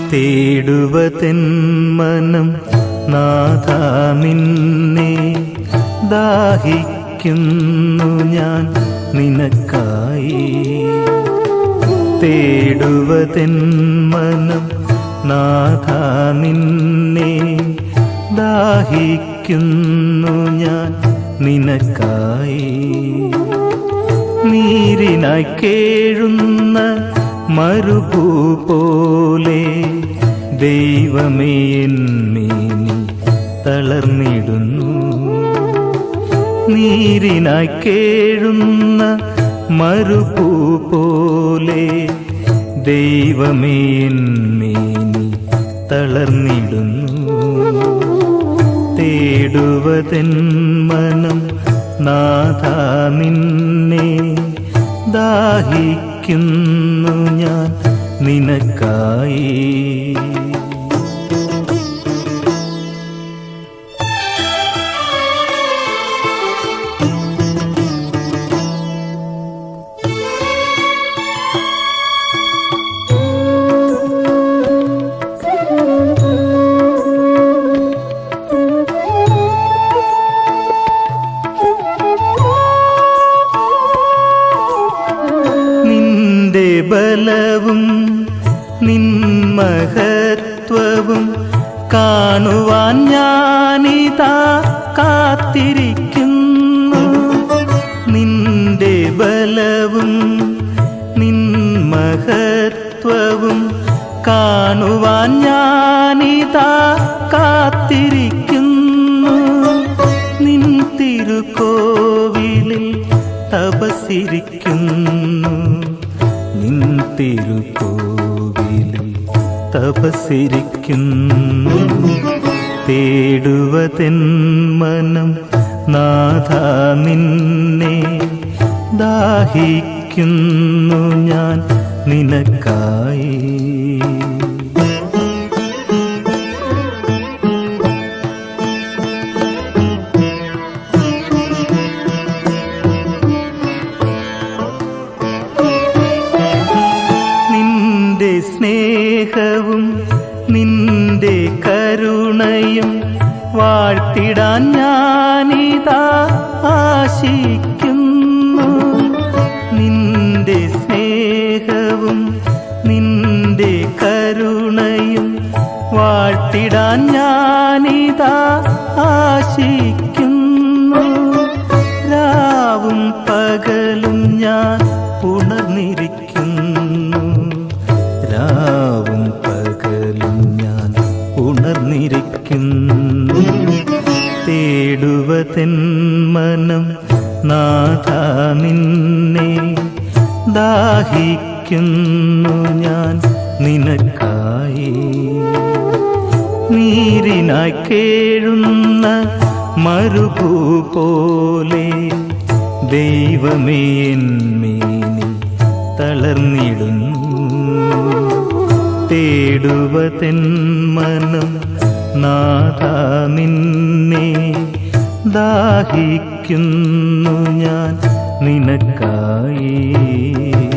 തേടുവതെൻ മനം നാഥ നിന്നെ ദാഹിക്കുന്നു ഞാൻ നിനക്കായി തേടുവതെൻ മനം നാഥ നിന്നെ ദാഹിക്കുന്നു ഞാൻ നിനക്കായി നീരിനായി കേഴുന്ന മരുഭൂ പോലെ ദൈവമേ എന്നീ തളർന്നിടുന്നു നീരിനായി കേഴുന്ന മരുഭൂ പോലെ ദൈവമേ എന്നീ തളർന്നിടുന്നു തേടുവതെൻ മനം നാഥ നിന്നെ ദാഹിക്കുന്നു ഞാൻ നിനക്കായി നിന്റെ ബലവും നിൻ മഹത്വവും കാണുവാൻ ഞാനിതാ കാത്തിരിക്കുന്നു നിന്റെ ബലവും നിൻ മഹത്വവും കാണുവാൻ ഞാനിതാ കാത്തിരിക്കുന്നു നിൻ തിരുക്കോവിലിൽ തപസിരിക്കുന്നു നിൻ തിരുക്കോവിലിൽ തപസിരിക്കുന്നു തേടുവതെൻ മനം നാഥ നിന്നെ ദാഹിക്കുന്നു ഞാൻ നിനക്കായി നിന്റെ സ്നേഹവും നിന്റെ കരുണയും വാഴ്ത്തിടാൻ ഞാനിതാ ആശിക്കുന്നു നിന്റെ സ്നേഹവും നിന്റെ കരുണയും വാഴ്ത്തിടാൻ ഞാനിതാ ആശിക്കുന്നു രാവും പകലും ഞാൻ ഉണർന്നിരിക്കുന്നു രാവും പകലും ഞാൻ ഉണർന്നിരിക്കുന്നു തേടുവതെൻ മനം നാഥ നിന്നെ ദാഹിക്കുന്നു ഞാൻ നിനക്കായി നീരിനായി കേഴുന്ന മരുഭൂ പോലെ ദൈവമേ എന്നീ തളർന്നിടുന്നു തേടുവതെൻ മനം നാഥ നിന്നെ ദാഹിക്കുന്നു ഞാൻ നിനക്കായി